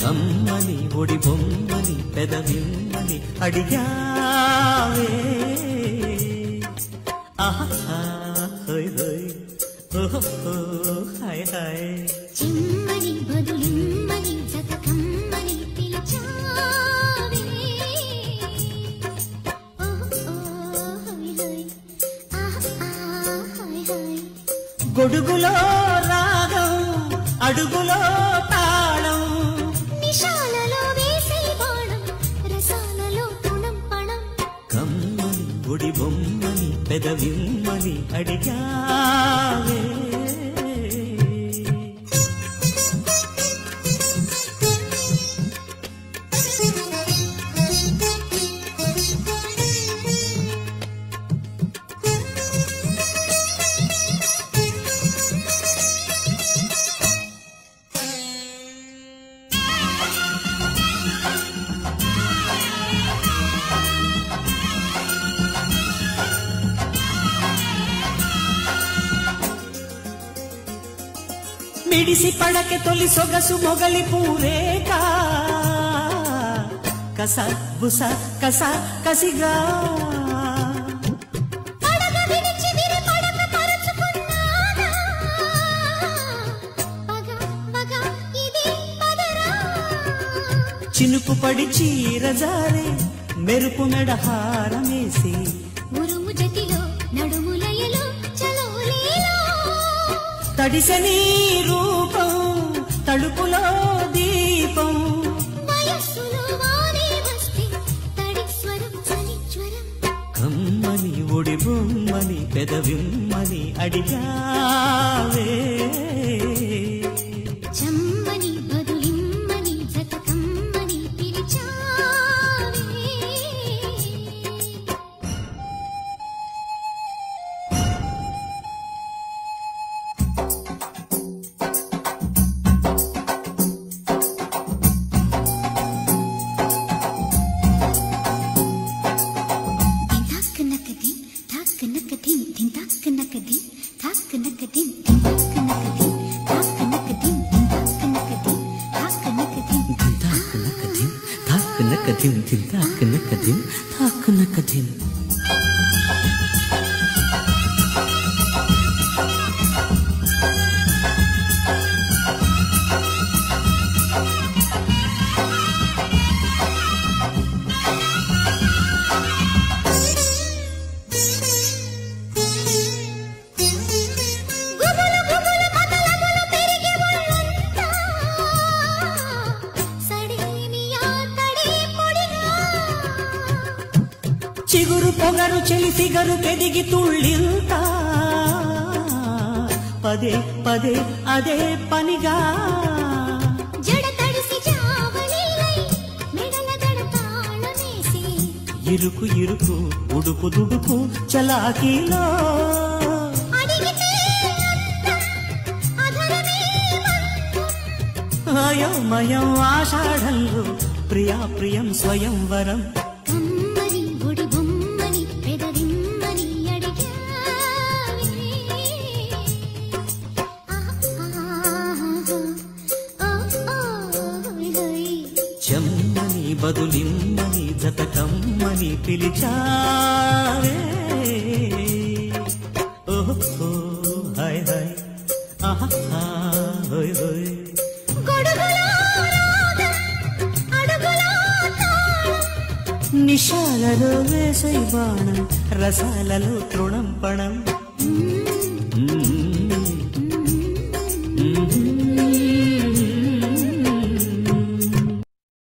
కమ్మని ఒడి బొమ్మని పెదవిమ్మని అడిగావే ఆహా హోయ్ హోయ్ ఓహో హాయ్ హాయ్ చిమ్మని బదులిమ్మని జత కమ్మని పిలిచావే ఓహ్ ఓహ్ హోయ్ హోయ్ ఆహ్ ఆహ్ హోయ్ హోయ్ గొడుగులో రాగం అడుగులో తాళం నిశాలలో వేసే బాణం రసాలలో తుణం పణం కమ్మని ఒడి బొమ్మని పెదవిమ్మని అడిగావే మిడిసి పడకె తొలి సొగసు మొగలి పూరేక కస బుస కస కసిగా పడగ విడిచి విరి పడక పరుచుకున్నానా పగ పగ ఇది పదరా చినుకు పడి చీరజారే మెరుపు మెడ హారమేసి ఉరుము జతిలో నడుములయలో చలోలీలో తడిసని రూపం తడుపులో దీపం వయస్సులో వానే వస్తే తడి స్వరం చలి జ్వరం కమ్మని ఒడి బొమ్మని పెదవిమ్మని అడిగావే చమ్మని బదులిమ్మని జత కమ్మని పిలిచావే థాక్ నకదిన్ థాక్ నకదిన్ ధిన్ థాక్ నకదిన్ థాక్ నకదిన్ ధిన్ థాక్ నకదిన్ థాక్ నకదిన్ ధిన్ థాక్ నకదిన్ థాక్ నకదిన్ తాక్ నకదిం తాక్ నకదిం దిం తాక్ నకదిం తాక్ నకదిం గుబులు గుబులు కదలగులు పెరిగి ఒళ్ళంతా సడేమియా తడి పొడిగా చిగురు పొగరు చెలి సిగరు పెదిగి తుళ్ళింత పదే పదే అదే పనిగా జడ తడిసి జావళీలై మెడల దడ తాళమేసి ఇరుకు ఇరుకు ఉడుకు దుడుకు చలాకీలో అడిగితే అందం, అధరమే మంత్రం. అయోమయం ఆషాఢంలో ప్రియా ప్రియం స్వయంవరం కమ్మని ఒడి బొమ్మని పెదవిమ్మని అడిగావే. ఆహాహా, ఓ, ఓ, హోయ్, హోయ్. చెమ్మని బదులిమ్మని జతకమ్మని పిలిచావే ఓహో హాయ్ హాయ్ ఆహా హోయ్ హోయ్ గొడుగులో రాగం, అడుగులో తాళం. నిశాలలో వేసై బాణం రసాలలో తృణం పణం మ్మ్. మ్మ్.